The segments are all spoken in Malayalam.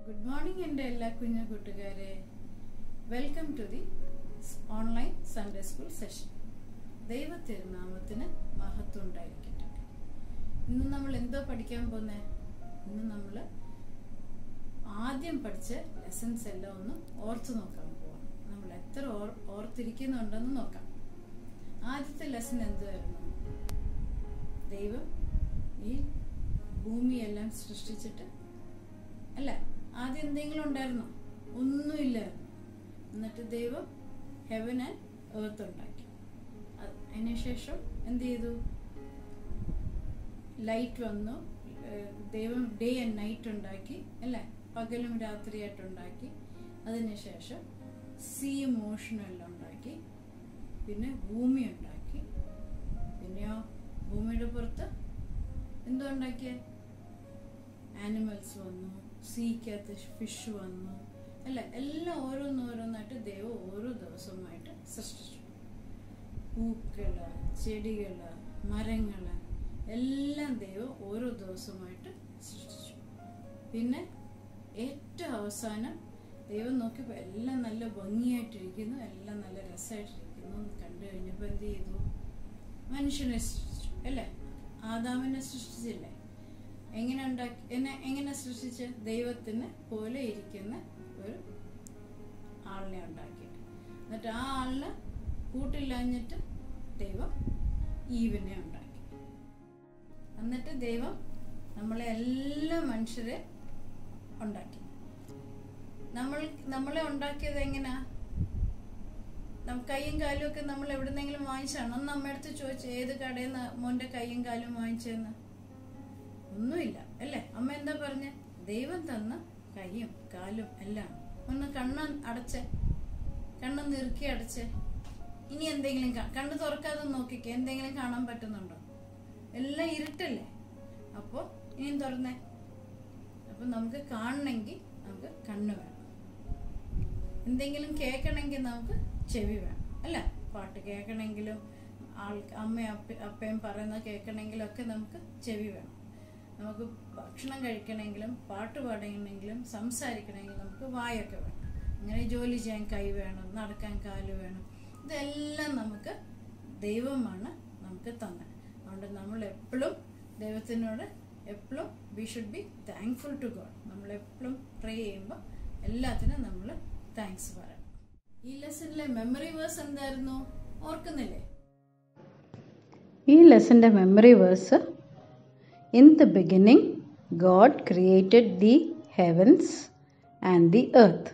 ഗുഡ് മോർണിംഗ് എൻ്റെ എല്ലാ കുഞ്ഞു കൂട്ടുകാരെ welcome to the online Sunday school session ദൈവ തിരുനാമത്തിന് മഹത്വം ഉണ്ടായിരിക്കട്ടെ ഇന്ന് നമ്മൾ എന്തോ പഠിക്കാൻ പോകുന്നേ ഇന്ന് നമ്മൾ ആദ്യം പഠിച്ച ലെസൺസ് എല്ലാം ഒന്ന് ഓർത്തു നോക്കാൻ പോവാം നമ്മൾ എത്ര ഓർ ഓർത്തിരിക്കുന്നുണ്ടെന്ന് നോക്കാം ആദ്യത്തെ ലെസൺ എന്തുവായിരുന്നു ദൈവം ഈ ഭൂമിയെല്ലാം സൃഷ്ടിച്ചിട്ട് അല്ല ആദ്യം എന്തെങ്കിലും ഉണ്ടായിരുന്നോ ഒന്നുമില്ലായിരുന്നു എന്നിട്ട് ദൈവം ഹെവൻ ആൻഡ് എർത്ത് ഉണ്ടാക്കി അത് അതിനുശേഷം എന്ത് ചെയ്തു ലൈറ്റ് വന്നു ഏഹ് ദൈവം ഡേ ആൻഡ് നൈറ്റ് ഉണ്ടാക്കി അല്ലേ പകലും രാത്രിയായിട്ട് ഉണ്ടാക്കി അതിനുശേഷം സീ മോഷനും എല്ലാം ഉണ്ടാക്കി പിന്നെ ഭൂമി ഉണ്ടാക്കി പിന്നെയോ ഭൂമിയുടെ പുറത്ത് എന്തോ ഉണ്ടാക്കിയേ ആനിമൽസ് വന്നു സീക്കകത്ത് ഫിഷ് വന്നു അല്ല എല്ലാം ഓരോന്നോരോന്നായിട്ട് ദൈവം ഓരോ ദിവസമായിട്ട് സൃഷ്ടിച്ചു പൂക്കള് ചെടികള് മരങ്ങള് എല്ലാം ദൈവം ഓരോ ദിവസമായിട്ട് സൃഷ്ടിച്ചു പിന്നെ ഏറ്റവും അവസാനം ദൈവം നോക്കിയപ്പോൾ എല്ലാം നല്ല ഭംഗിയായിട്ടിരിക്കുന്നു എല്ലാം നല്ല രസമായിട്ടിരിക്കുന്നു എന്ന് കണ്ടു കഴിഞ്ഞപ്പോൾ എന്ത് ചെയ്തു മനുഷ്യനെ സൃഷ്ടിച്ചു അല്ലേ ആദാമിനെ സൃഷ്ടിച്ചില്ലേ എങ്ങനെ ഉണ്ടാക്കി എന്നെ എങ്ങനെ സൃഷ്ടിച്ച് ദൈവത്തിന് പോലെ ഇരിക്കുന്ന ഒരു ആളിനെ ഉണ്ടാക്കി എന്നിട്ട് ആ ആളിന് കൂട്ടില്ലാഞ്ഞിട്ട് ദൈവം ഈവിനെ ഉണ്ടാക്കി എന്നിട്ട് ദൈവം നമ്മളെ എല്ലാ മനുഷ്യരെ ഉണ്ടാക്കി നമ്മൾ നമ്മളെ ഉണ്ടാക്കിയത് എങ്ങനാ നം കൈയും കാലും ഒക്കെ നമ്മൾ എവിടുന്നെങ്കിലും വാങ്ങിച്ചാണോ ഒന്ന് നമ്മടുത്ത് ചോദിച്ചു ഏത് കടയിൽ നിന്ന് മോന്റെ കൈയും കാലും വാങ്ങിച്ചതെന്ന് ഒന്നുമില്ല അല്ലേ അമ്മ എന്താ പറഞ്ഞ ദൈവം തന്ന കൈയും കാലും എല്ലാം ഒന്ന് കണ്ണ് അടച്ചേ കണ്ണ് നിറുക്കി അടച്ചേ ഇനി എന്തെങ്കിലും കാ- കണ്ണ് തുറക്കാതെ നോക്കിക്കേ എന്തെങ്കിലും കാണാൻ പറ്റുന്നുണ്ടോ എല്ലാം ഇരുട്ടല്ലേ അപ്പോ ഇനിയും തുറന്നേ അപ്പൊ നമുക്ക് കാണണമെങ്കിൽ നമുക്ക് കണ്ണ് വേണം എന്തെങ്കിലും കേൾക്കണമെങ്കിൽ നമുക്ക് ചെവി വേണം അല്ല പാട്ട് കേൾക്കണമെങ്കിലും ആൾ അമ്മയും അപ്പ അപ്പയും പറയുന്നത് കേൾക്കണമെങ്കിലും ഒക്കെ നമുക്ക് ചെവി വേണം നമുക്ക് ഭക്ഷണം കഴിക്കണമെങ്കിലും പാട്ട് പാടണമെങ്കിലും സംസാരിക്കണമെങ്കിലും നമുക്ക് വായൊക്കെ വേണം അങ്ങനെ ജോലി ചെയ്യാൻ കൈ വേണം നടക്കാൻ കാല് വേണം ഇതെല്ലാം നമുക്ക് ദൈവമാണ് നമുക്ക് തന്നെ അതുകൊണ്ട് നമ്മൾ എപ്പോഴും ദൈവത്തിനോട് എപ്പോഴും we should be thankful to God നമ്മൾ എപ്പോഴും പ്രേ ചെയ്യുമ്പോൾ എല്ലാത്തിനും നമ്മൾ താങ്ക്സ് പറയണം ഈ ലെസണിലെ മെമ്മറി വേഴ്സ് എന്തായിരുന്നു ഓർക്കുന്നില്ലേ ഈ ലെസൻ്റെ memory verse in the beginning God created the heavens and the earth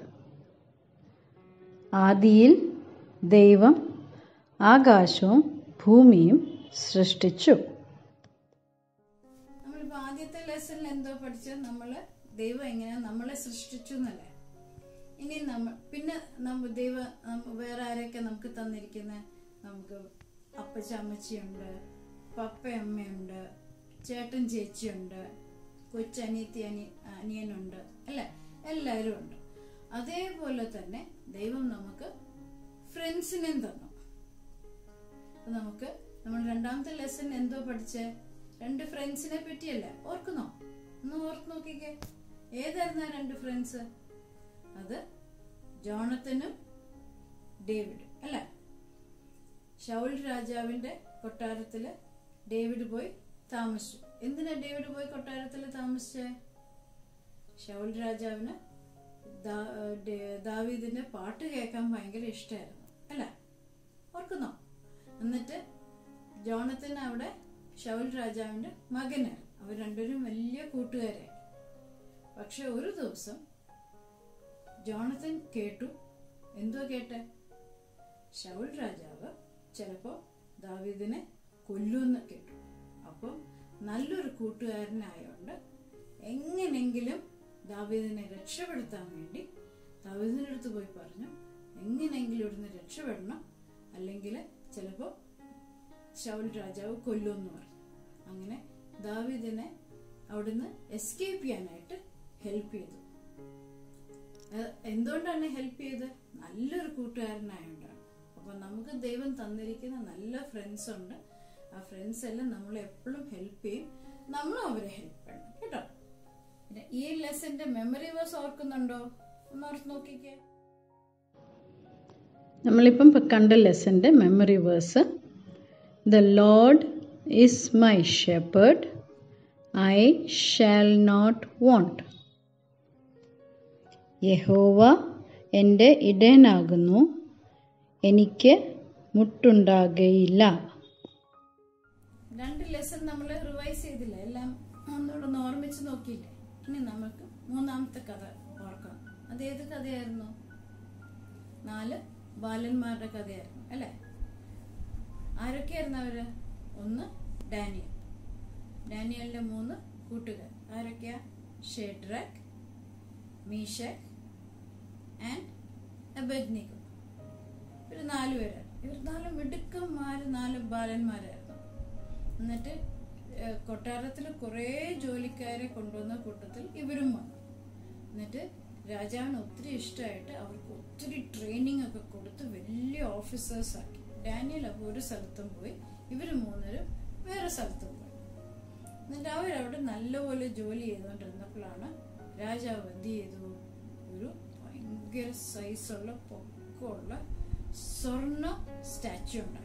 ആദിയിൽ ദൈവം ആകാശവും ഭൂമിയും സൃഷ്ടിച്ചു നമ്മളിപ്പോ ആദ്യത്തെ ലെസണിൽ എന്തോ പഠിച്ചത് നമ്മള് ദൈവം എങ്ങനെ നമ്മളെ സൃഷ്ടിച്ചു എന്നല്ലേ ഇനി നമ്മൾ പിന്നെ നമ്മ ദൈവ നമ്മ- വേറെ ആരെയൊക്കെ നമുക്ക് തന്നിരിക്കുന്ന നമുക്ക് അപ്പച്ച അമ്മച്ചിയുണ്ട് പപ്പയമ്മയുണ്ട് ചേട്ടൻ ചേച്ചിയുണ്ട് കൊച്ചനിയത്തി അനി അനിയനുണ്ട് അല്ലേ എല്ലാവരും ഉണ്ട് അതേപോലെ തന്നെ ദൈവം നമുക്ക് ഫ്രണ്ട്സിനെയും തന്നു അപ്പൊ നമുക്ക് നമ്മൾ രണ്ടാമത്തെ ലെസൺ എന്തോ പഠിച്ചേ രണ്ട് ഫ്രണ്ട്സിനെ പറ്റിയല്ലേ ഓർക്കുന്നോ ഒന്ന് ഓർത്ത് നോക്കിക്കേ ഏതായിരുന്നു ആ രണ്ട് ഫ്രണ്ട്സ് അത് ജോണത്തനും ഡേവിഡ് അല്ലേ ഷൗൽ രാജാവിന്റെ കൊട്ടാരത്തില് ഡേവിഡ് പോയി താമസിച്ചു എന്തിനാ ഡേവിഡ് പോയി കൊട്ടാരത്തിൽ താമസിച്ചേ ഷൗൽ രാജാവിന് ദാ- ഡേ- ദാവീദിന്റെ പാട്ട് കേൾക്കാൻ ഭയങ്കര ഇഷ്ടമായിരുന്നു അല്ലേ ഓർക്കുന്നോ എന്നിട്ട് ജോണത്തിന് അവിടെ ഷൗൽ രാജാവിന്റെ മകനായിരുന്നു അവർ രണ്ടുപേരും വലിയ കൂട്ടുകാരായി പക്ഷെ ഒരു ദിവസം ജോണത്തൻ കേട്ടു എന്തോ കേട്ടെ ഷൗൽ രാജാവ് ചിലപ്പോ ദാവീദിനെ കൊല്ലുമെന്ന് കേട്ടു അപ്പം നല്ലൊരു കൂട്ടുകാരനായോണ്ട് എങ്ങനെങ്കിലും ദാവീദിനെ രക്ഷപ്പെടുത്താൻ വേണ്ടി ദാവീദിന്റെ അടുത്ത് പോയി പറഞ്ഞു എങ്ങനെയെങ്കിലും ഇവിടുന്ന് രക്ഷപ്പെടണം അല്ലെങ്കിൽ ചിലപ്പോ ഷൗൽ രാജാവ് കൊല്ലുമെന്ന് പറഞ്ഞു അങ്ങനെ ദാവീദിനെ അവിടുന്ന് എസ്കേപ്പ് ചെയ്യാനായിട്ട് ഹെൽപ്പ് ചെയ്തു അത് എന്തുകൊണ്ടാണ് ഹെൽപ്പ് ചെയ്ത് നല്ലൊരു കൂട്ടുകാരനായോണ്ടാണ് അപ്പൊ നമുക്ക് ദൈവം തന്നിരിക്കുന്ന നല്ല ഫ്രണ്ട്സ് ഉണ്ട് ആ ഫ്രണ്ട്സ് എല്ലാം നമ്മളെ എപ്പോഴും ഹെൽപ്പ് ചെയ്യും നമ്മളും അവരെ ഹെൽപ്പ് ചെയ്യണം കേട്ടോ പിന്നെ ഈ ലെസന്റെ മെമ്മറി വേഴ്സ് ഓർക്കുന്നുണ്ടോ ഒന്ന് ഓർത്ത് നോക്കിക്കേ നമ്മളിപ്പം ഇപ്പം കണ്ട ലെസൻ്റെ memory verse the Lord is my shepherd I shall not want യഹോവ എൻ്റെ ഇടയനാകുന്നു എനിക്ക് മുട്ടുണ്ടാകുകയില്ല രണ്ട് ലെസൺ നമ്മൾ റിവൈസ് ചെയ്തില്ല എല്ലാം ഒന്നുകൂടെ ഒന്ന് ഓർമ്മിച്ച് നോക്കിയില്ലേ ഇനി നമുക്ക് മൂന്നാമത്തെ കഥ ഓർക്കാം അത് ഏത് കഥയായിരുന്നു നാല് ബാലന്മാരുടെ കഥയായിരുന്നു അല്ലേ ആരൊക്കെയായിരുന്നു അവര് ഒന്ന് ഡാനിയൽ ഡാനിയലിന്റെ മൂന്ന് കൂട്ടുകാർ ആരൊക്കെയാ ഷെഡ്രക് മീഷക് ആൻഡ് അബദ്നികോ ഇവർ നാല് പേരാണ് ഇവർ നാല് മിടുക്കന്മാര് നാല് ബാലന്മാരായിരുന്നു എന്നിട്ട് ഏഹ്, കൊട്ടാരത്തിൽ കുറേ ജോലിക്കാരെ കൊണ്ടുവന്ന കൂട്ടത്തിൽ ഇവരും വന്നു എന്നിട്ട് രാജാവിന് ഒത്തിരി ഇഷ്ടമായിട്ട് അവർക്ക് ഒത്തിരി ട്രെയിനിങ് ഒക്കെ കൊടുത്ത് വലിയ ഓഫീസേഴ്സ് ആക്കി ഡാനിയൽ അപ്പോൾ ഒരു സ്ഥലത്തും പോയി ഇവർ മൂന്നരും വേറെ സ്ഥലത്തും പോയി എന്നിട്ട് അവരവിടെ നല്ലപോലെ ജോലി ചെയ്തുകൊണ്ടിരുന്നപ്പോഴാണ് രാജാവ് എന്ത് ചെയ്തു ഒരു ഭയങ്കര സൈസുള്ള പൊക്കമുള്ള സ്വർണ്ണ സ്റ്റാച്ചു ഉണ്ടാക്കി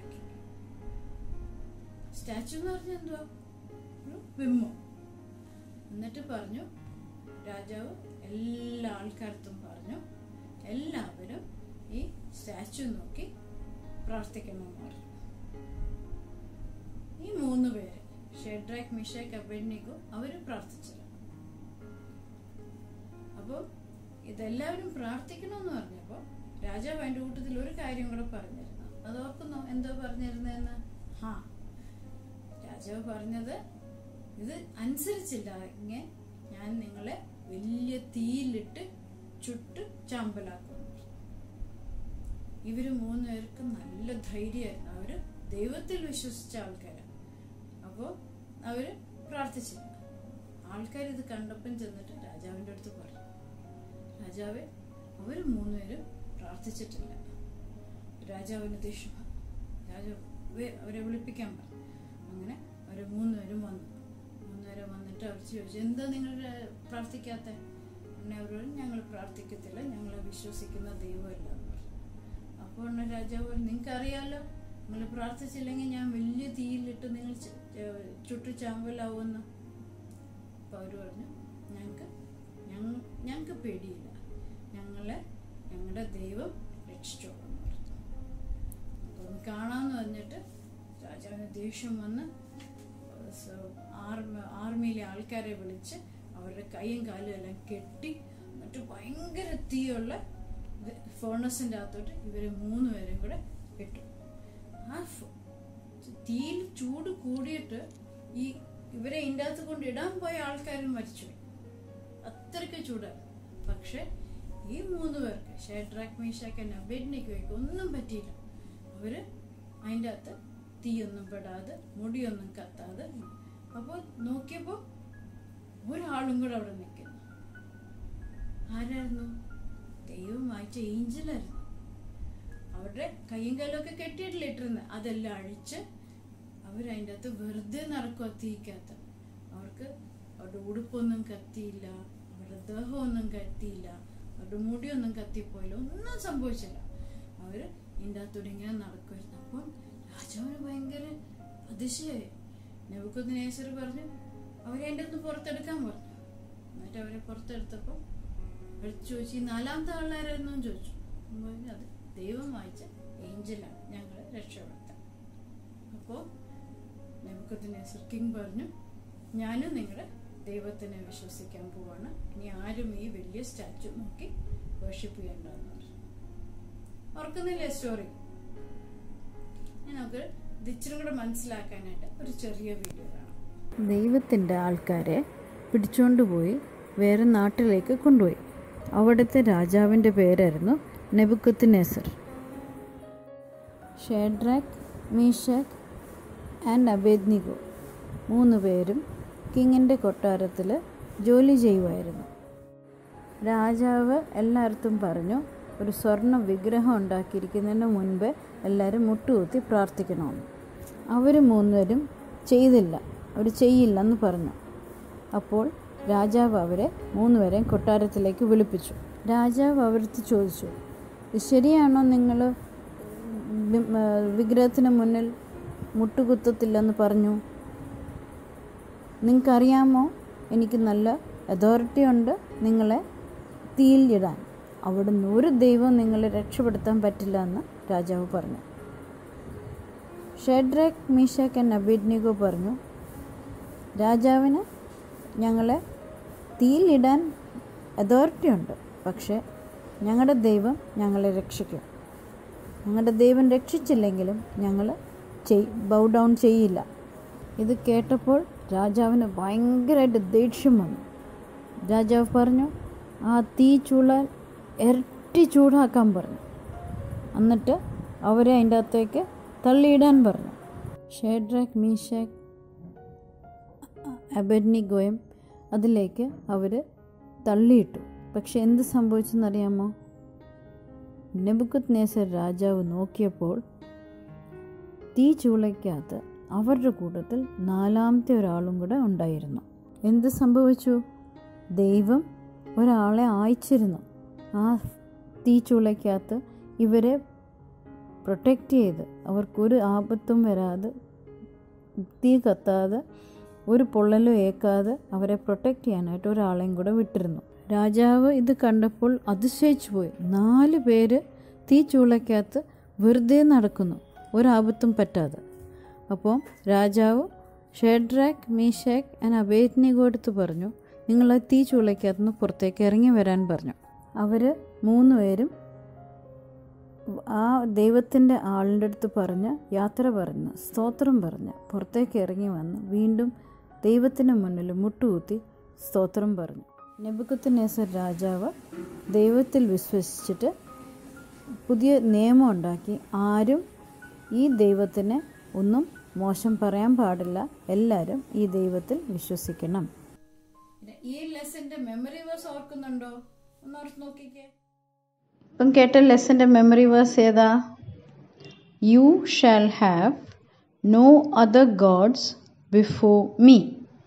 സ്റ്റാച്ചു എന്ന് പറഞ്ഞാൽ എന്തുവാ ഒരു ബിംബം എന്നിട്ട് പറഞ്ഞു രാജാവ് എല്ലാ ആൾക്കാർക്കും പറഞ്ഞു എല്ലാവരും ഈ സ്റ്റാച്ചു നോക്കി പ്രാർത്ഥിക്കണമെന്ന് പറഞ്ഞു ഈ മൂന്ന് പേര് ഷെഡ്രാക് മിഷാക് അബെഡ്നിഗോ അവര് പ്രാർത്ഥിച്ചില്ല അപ്പോൾ ഇതെല്ലാവരും പ്രാർത്ഥിക്കണമെന്ന് പറഞ്ഞപ്പോൾ രാജാവ് അതിൻ്റെ കൂട്ടത്തിൽ ഒരു കാര്യം കൂടെ പറഞ്ഞിരുന്നു അത് ഓർക്കുന്നോ എന്തോ പറഞ്ഞിരുന്നതെന്ന് ഹാ രാജാവ് പറഞ്ഞത് ഇത് അനുസരിച്ചില്ല ഇങ്ങനെ ഞാൻ നിങ്ങളെ വലിയ തീയിലിട്ട് ചുട്ട് ചാമ്പലാക്കും ഇവര് മൂന്നുപേർക്കും നല്ല ധൈര്യമായിരുന്നു അവര് ദൈവത്തിൽ വിശ്വസിച്ച ആൾക്കാരാണ് അപ്പോൾ അവര് പ്രാർത്ഥിച്ചില്ല ആൾക്കാർ ഇത് കണ്ടപ്പം ചെന്നിട്ട് രാജാവിൻ്റെ അടുത്ത് പറഞ്ഞു രാജാവെ അവർ മൂന്നുപേരും പ്രാർത്ഥിച്ചിട്ടില്ല രാജാവിന് ദേഷ്യം വന്നു. രാജാവ് വേ- അവരെ വിളിപ്പിക്കാൻ പറഞ്ഞു അങ്ങനെ അവർ മൂന്നുപേരും വന്നു മൂന്നുപേരും വന്നിട്ട് അവർ ചോദിച്ചു എന്താ നിങ്ങൾ പ്രാർത്ഥിക്കാത്ത പിന്നെ അവർ പറഞ്ഞു ഞങ്ങൾ പ്രാർത്ഥിക്കത്തില്ല ഞങ്ങളെ വിശ്വസിക്കുന്ന ദൈവമല്ല എന്ന് പറഞ്ഞു അപ്പോൾ ഉടനെ രാജാവ് പറഞ്ഞു നിങ്ങൾക്ക് അറിയാലോ നിങ്ങൾ പ്രാർത്ഥിച്ചില്ലെങ്കിൽ ഞാൻ വലിയ തീയിലിട്ട് നിങ്ങൾ ചു- ഏഹ് ചുട്ടു ചാമ്പലാവുമെന്ന് അപ്പോൾ അവർ പറഞ്ഞു ഞങ്ങൾക്ക് ഞങ്ങൾ ഞങ്ങൾക്ക് പേടിയില്ല ഞങ്ങളെ ഞങ്ങളുടെ ദൈവം രക്ഷിച്ചോളാം എന്ന് പറഞ്ഞു അപ്പോൾ ഒന്ന് കാണാമെന്ന് പറഞ്ഞിട്ട് രാജാവിന് ദേഷ്യം വന്ന് സ- ആർമി ആർമിയിലെ ആൾക്കാരെ വിളിച്ച് അവരുടെ കൈയും കാലും എല്ലാം കെട്ടി എന്നിട്ട് ഭയങ്കര തീയുള്ള ഫേണസിൻ്റെ അകത്തോട്ട് ഇവരെ മൂന്ന് പേരും കൂടെ ഇട്ടു ആ ഫ- തീയിൽ ചൂട് കൂടിയിട്ട് ഈ ഇവരെ ഇതിൻ്റെ അകത്ത് കൊണ്ട് ഇടാൻ പോയ ആൾക്കാരും മരിച്ചുപോയി അത്രയ്ക്ക് ചൂടാണ് പക്ഷെ ഈ മൂന്ന് പേർക്ക് ഷെഡ്രാക് മീഷാക്ക് അബെഡ്നിക്കോയ്ക്ക് ഒന്നും പറ്റിയില്ല അവര് അതിൻ്റെ അകത്ത് തീയൊന്നും പെടാതെ മുടിയൊന്നും കത്താതെ അപ്പോൾ നോക്കിയപ്പോൾ ഒരാളും കൂടെ അവിടെ നിൽക്കുന്നു ആരായിരുന്നു ദൈവം വായിച്ച ഏഞ്ചലായിരുന്നു അവരുടെ കയ്യും കാലൊക്കെ കെട്ടിയിട്ടില്ല ഇട്ടിരുന്നത് അതെല്ലാം അഴിച്ച് അവരതിൻ്റെ അകത്ത് വെറുതെ നടക്കുക തീക്കകത്ത് അവർക്ക് അവരുടെ ഉടുപ്പൊന്നും കത്തിയില്ല അവരുടെ ദേഹമൊന്നും കത്തിയില്ല അവരുടെ മുടിയൊന്നും കത്തിപ്പോയില്ല ഒന്നും സംഭവിച്ചില്ല അവര് ഇതിൻ്റെ അകത്തൂടെ ഇങ്ങനെ നടക്കുമായിരുന്നു അപ്പം രാജാവിന് ഭയങ്കര അതിശയായി നെബുക്കുദ്നേസർ പറഞ്ഞു അവരെ എൻ്റെ ഒന്ന് പുറത്തെടുക്കാൻ പറഞ്ഞു എന്നിട്ട് അവരെ പുറത്തെടുത്തപ്പോൾ അവർ ചോദിച്ചു ഈ നാലാമത്തെ ആളാരായിരുന്നു എന്ന് ചോദിച്ചു അപ്പം പറഞ്ഞു അത് ദൈവം വായിച്ച ഏഞ്ചലാണ് ഞങ്ങളെ രക്ഷപ്പെടുത്താൻ അപ്പോൾ നെബുക്കത്തിനേസർ കിങ് പറഞ്ഞു ഞാനും നിങ്ങളുടെ ദൈവത്തിനെ വിശ്വസിക്കാൻ പോവാണ് ഇനി ആരും ഈ വലിയ സ്റ്റാച്ചു നോക്കി വർഷിപ്പ് ചെയ്യണ്ടെന്ന് പറഞ്ഞു ഓർക്കുന്നില്ലേ സ്റ്റോറി ഇനി നമുക്ക് ഇത് ഇച്ചിരി കൂടെ മനസ്സിലാക്കാനായിട്ട് ഒരു ചെറിയ വീഡിയോ കാണാം ദൈവത്തിൻ്റെ ആൾക്കാരെ പിടിച്ചുകൊണ്ടുപോയി വേറെ നാട്ടിലേക്ക് കൊണ്ടുപോയി അവിടുത്തെ രാജാവിൻ്റെ പേരായിരുന്നു നെബുക്കത്ത് നെസർ ഷേഡ്രാക് മീഷാക് ആൻഡ് അബേദ്നിഗോ മൂന്ന് പേരും കിങ്ങിൻ്റെ കൊട്ടാരത്തിൽ ജോലി ചെയ്യുമായിരുന്നു രാജാവ് എല്ലായിടത്തും പറഞ്ഞു ഒരു സ്വർണ്ണ വിഗ്രഹം ഉണ്ടാക്കിയിരിക്കുന്നതിന് മുൻപ് എല്ലാവരും മുട്ടുകുത്തി പ്രാർത്ഥിക്കണമെന്ന് അവർ മൂന്നുപേരും ചെയ്തില്ല അവർ ചെയ്യില്ലെന്ന് പറഞ്ഞു അപ്പോൾ രാജാവ് അവരെ മൂന്നുപേരെയും കൊട്ടാരത്തിലേക്ക് വിളിപ്പിച്ചു രാജാവ് അവരടുത്ത് ചോദിച്ചു "ഇത് ശരിയാണോ നിങ്ങൾ വിഗ്രഹത്തിന് മുന്നിൽ മുട്ടുകുത്തത്തില്ലെന്ന് പറഞ്ഞു നിങ്ങൾക്കറിയാമോ എനിക്ക് നല്ല അതോറിറ്റി ഉണ്ട് നിങ്ങളെ തീയിൽ ഇടാൻ അവിടുന്ന് ഒരു ദൈവം നിങ്ങളെ രക്ഷപ്പെടുത്താൻ പറ്റില്ല എന്ന് രാജാവ് പറഞ്ഞു ഷെഡ്രക് മീഷക് എൻ അബിഡ്നിഗോ പറഞ്ഞു രാജാവിന് ഞങ്ങളെ തീയിലിടാൻ അതോറിറ്റി ഉണ്ട് പക്ഷേ ഞങ്ങളുടെ ദൈവം ഞങ്ങളെ രക്ഷിക്കും ഞങ്ങളുടെ ദൈവം രക്ഷിച്ചില്ലെങ്കിലും ഞങ്ങൾ ചെയ് ബൗ ഡൗൺ ചെയ്യില്ല ഇത് കേട്ടപ്പോൾ രാജാവിന് ഭയങ്കരമായിട്ട് ദേഷ്യം വന്നു രാജാവ് പറഞ്ഞു ആ തീ ചൂളാൽ ഇരട്ടി ചൂടാക്കാൻ പറഞ്ഞു എന്നിട്ട് അവരെ അതിൻ്റെ അകത്തേക്ക് തള്ളിയിടാൻ പറഞ്ഞു ഷേഡ്രാക് മീഷാക് അബെഡ്നിഗോയും അതിലേക്ക് അവർ തള്ളിയിട്ടു പക്ഷെ എന്ത് സംഭവിച്ചെന്നറിയാമോ നെബുക്കത് നേസർ രാജാവ് നോക്കിയപ്പോൾ തീ ചൂളയ്ക്കകത്ത് അവരുടെ കൂട്ടത്തിൽ നാലാമത്തെ ഒരാളും കൂടെ ഉണ്ടായിരുന്നു എന്ത് സംഭവിച്ചു ദൈവം ഒരാളെ അയച്ചിരുന്നു ആ തീ ചൂളയ്ക്കകത്ത് ഇവരെ പ്രൊട്ടക്റ്റ് ചെയ്ത് അവർക്കൊരു ആപത്തും വരാതെ തീ കത്താതെ ഒരു പൊള്ളലും ഏക്കാതെ അവരെ പ്രൊട്ടക്റ്റ് ചെയ്യാനായിട്ട് ഒരാളെയും കൂടെ വിട്ടിരുന്നു രാജാവ് ഇത് കണ്ടപ്പോൾ അതിശയിച്ചു പോയി നാല് പേര് തീ ചൂളയ്ക്കകത്ത് വെറുതെ നടക്കുന്നു ഒരാപത്തും പറ്റാതെ അപ്പോൾ രാജാവ് ഷെഡ്രാക്ക് മീഷാക്ക് ആൻഡ് അബേദ്നിഗോ എടുത്ത് പറഞ്ഞു നിങ്ങൾ ആ തീ ചൂളയ്ക്കകത്ത് നിന്ന് പുറത്തേക്ക് ഇറങ്ങി വരാൻ പറഞ്ഞു അവർ മൂന്ന് പേരും ആ ദൈവത്തിൻ്റെ ആളിൻ്റെ അടുത്ത് പറഞ്ഞ് യാത്ര പറഞ്ഞ് സ്തോത്രം പറഞ്ഞ് പുറത്തേക്ക് ഇറങ്ങി വന്ന് വീണ്ടും ദൈവത്തിന് മുന്നിൽ മുട്ടുകുത്തി സ്തോത്രം പറഞ്ഞു നെബുക്കത്ത് നേസർ രാജാവ് ദൈവത്തിൽ വിശ്വസിച്ചിട്ട് പുതിയ നിയമം ഉണ്ടാക്കി ആരും ഈ ദൈവത്തിനെ ഒന്നും മോശം പറയാൻ പാടില്ല എല്ലാവരും ഈ ദൈവത്തിൽ വിശ്വസിക്കണം പിന്നെ ഈ ലെസന്റെ മെമ്മറി വേഴ്സ് ഓർക്കുന്നുണ്ടോ ഒന്ന് ഓർത്ത് നോക്കിക്കേ ഇപ്പം കേട്ട ലെസൻ്റെ മെമ്മറി വേഴ്സ് ഏതാ you shall have no other gods before me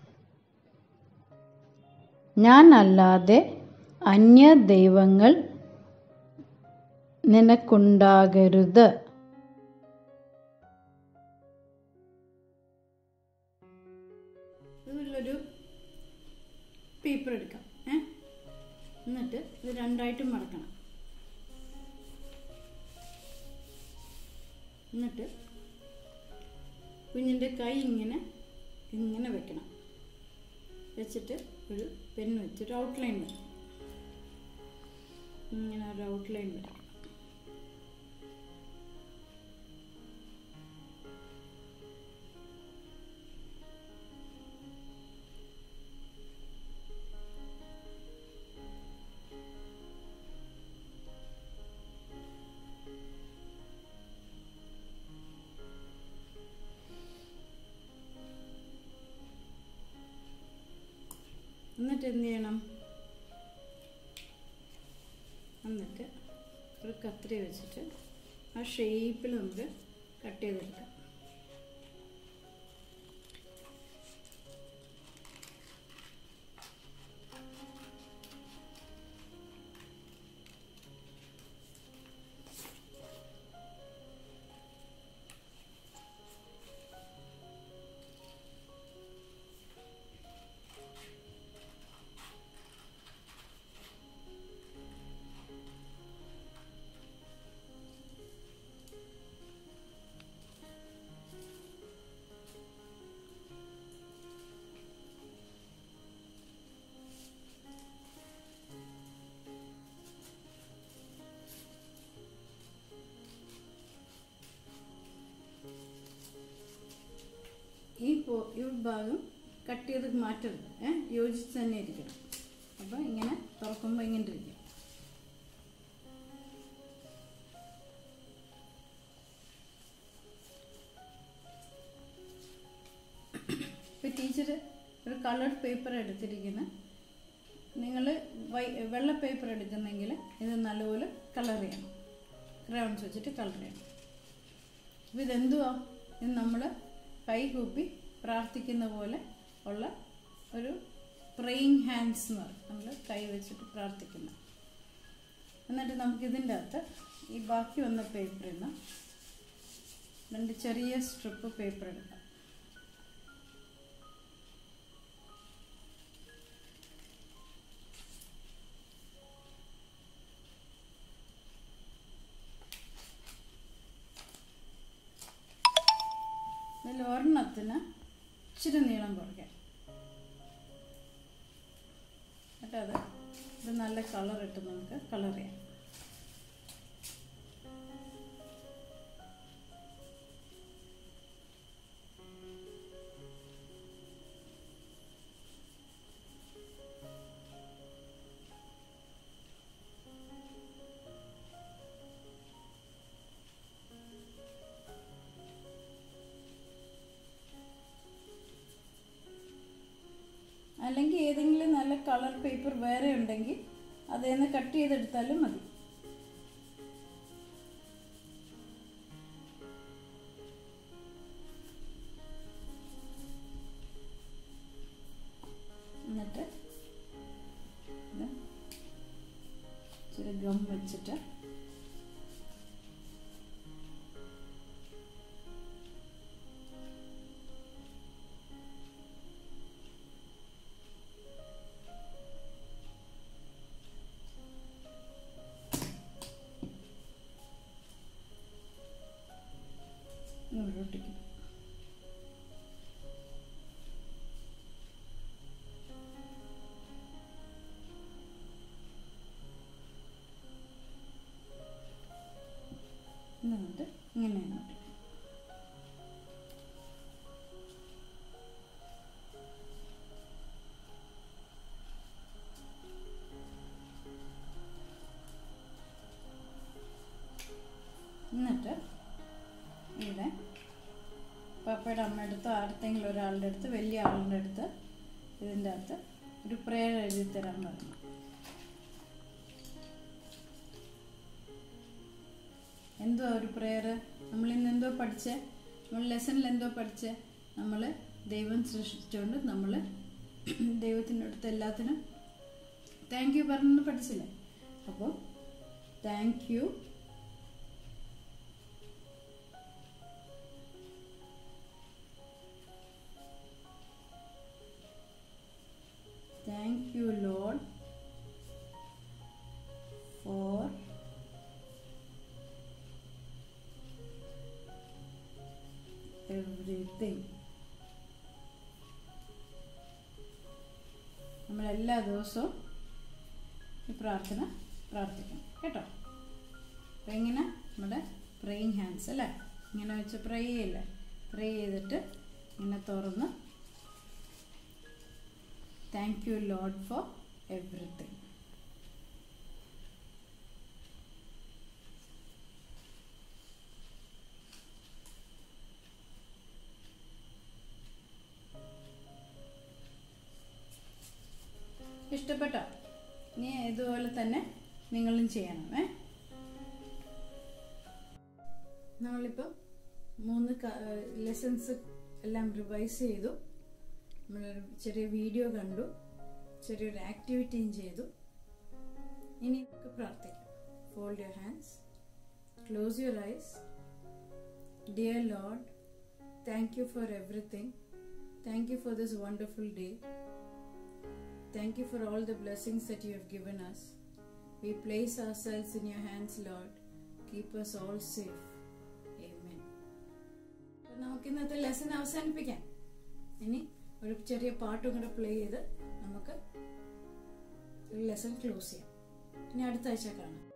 ഞാൻ അല്ലാതെ അന്യ ദൈവങ്ങൾ നിനക്കുണ്ടാകരുത് ഇതിലൊരു പേപ്പർ എടുക്കാം ഏ എന്നിട്ട് ഇത് രണ്ടായിട്ട് മടക്കണം എന്നിട്ട് കുഞ്ഞിൻ്റെ കൈ ഇങ്ങനെ ഇങ്ങനെ വെക്കണം വെച്ചിട്ട് ഒരു പെൻ വെച്ചൊരു ഔട്ട്ലൈൻ വരും ഇങ്ങനെ ഒരു ഔട്ട്ലൈൻ വരും എന്നിട്ട് എന്ത് ചെയ്യണം എന്നിട്ട് ഒരു കത്രി വെച്ചിട്ട് ആ ഷേപ്പിൽ നമുക്ക് കട്ട് ചെയ്തെടുക്കാം ഈ പോ ഈ ഭാഗം കട്ട് ചെയ്ത് മാറ്റരുത് ഏ യോജിച്ച് തന്നെ ഇരിക്കണം അപ്പോൾ ഇങ്ങനെ തുറക്കുമ്പോൾ ഇങ്ങനെ ഇരിക്കും ഇപ്പോൾ ടീച്ചർ ഒരു കളർഡ് പേപ്പർ എടുത്തിരിക്കുന്ന നിങ്ങൾ വൈ വെള്ള പേപ്പർ എടുക്കുന്നെങ്കിൽ ഇത് നല്ലപോലെ കളർ ചെയ്യണം ക്രയോൺസ് വെച്ചിട്ട് കളർ ചെയ്യണം അപ്പോൾ ഇതെന്തുവാ ഇത് നമ്മൾ കൈകൂപ്പി പ്രാർത്ഥിക്കുന്ന പോലെ ഉള്ള ഒരു പ്രേയിങ് ഹാൻഡ്സ് എന്ന് പറയും നമ്മൾ കൈ വെച്ചിട്ട് പ്രാർത്ഥിക്കുന്ന എന്നിട്ട് നമുക്ക് ഇതിൻ്റെ അകത്ത് ഈ ബാക്കി വന്ന പേപ്പറിൽ നിന്ന് രണ്ട് ചെറിയ സ്ട്രിപ്പ് പേപ്പർ എടുക്കാം ഇതിൽ ഒരെണ്ണത്തിന് ഇച്ചിരി നീളം കുറയ്ക്കാം എന്നിട്ട് അത് ഇത് നല്ല കളർ ഇട്ട് നമുക്ക് കളർ ചെയ്യാം അല്ലെങ്കിൽ ഏതെങ്കിലും നല്ല കളർ പേപ്പർ വേറെ ഉണ്ടെങ്കിൽ അതിൽ നിന്ന് കട്ട് ചെയ്തെടുത്താലും മതി എന്നിട്ട് ഇത് ഇച്ചിരി ഗം വെച്ചിട്ട് ഇവിടെ ഒട്ടിക്കും എന്നിട്ട് ഇങ്ങനെയാണ് ഒട്ടിക്കും എന്നിട്ട് ഇവിടെ പപ്പയുടെ അമ്മയുടെ അടുത്ത് ആരുടെങ്കിലും ഒരാളുടെ അടുത്ത് വലിയ ആളുടെ അടുത്ത് ഇതിൻ്റെ അകത്ത് ഒരു പ്രേയർ എഴുതി തരാൻ പറഞ്ഞു എന്തോ ഒരു പ്രേയർ നമ്മൾ ഇന്ന് എന്തോ പഠിച്ചേ നമ്മൾ ലെസണിൽ എന്തോ പഠിച്ചേ നമ്മൾ ദൈവം സൃഷ്ടിച്ചുകൊണ്ട് നമ്മൾ ദൈവത്തിൻ്റെ അടുത്ത് എല്ലാത്തിനും താങ്ക് യു പറഞ്ഞു പഠിച്ചില്ലേ അപ്പോൾ thank you Thank you, Lord, for everything. നമ്മൾ എല്ലാ ദിവസവും ഈ പ്രാർത്ഥന പ്രാർത്ഥിക്കണം കേട്ടോ അപ്പം എങ്ങനെ നമ്മുടെ പ്രേയിങ് ഹാൻഡ്സ് അല്ലേ ഇങ്ങനെ വെച്ച് പ്രേ ചെയ്യില്ലേ പ്രേ ചെയ്തിട്ട് ഇങ്ങനെ തുറന്ന് thank you Lord for everything ഇഷ്ടപ്പെട്ടോ ഇനി ഇതുപോലെ തന്നെ നിങ്ങളും ചെയ്യണം ഏ നമ്മളിപ്പോൾ മൂന്ന് ലെസൺസ് എല്ലാം റിവൈസ് ചെയ്തു നമ്മളൊരു ചെറിയ വീഡിയോ കണ്ടു ചെറിയൊരു ആക്ടിവിറ്റിയും ചെയ്തു ഇനി നമുക്ക് പ്രാർത്ഥിക്കാം fold your hands close your eyes dear Lord thank you for everything thank you for this wonderful day thank you for all the blessings that you have given us we place ourselves in your hands Lord keep us all safe Amen. അപ്പോൾ നമുക്ക് ഇന്നത്തെ ലെസൺ അവസാനിപ്പിക്കാം ഇനി ഒരു ചെറിയ പാട്ടും കൂടെ പ്ലേ ചെയ്ത് നമുക്ക് ലെസൺ ക്ലോസ് ചെയ്യാം ഇനി അടുത്ത ആഴ്ച കാണാം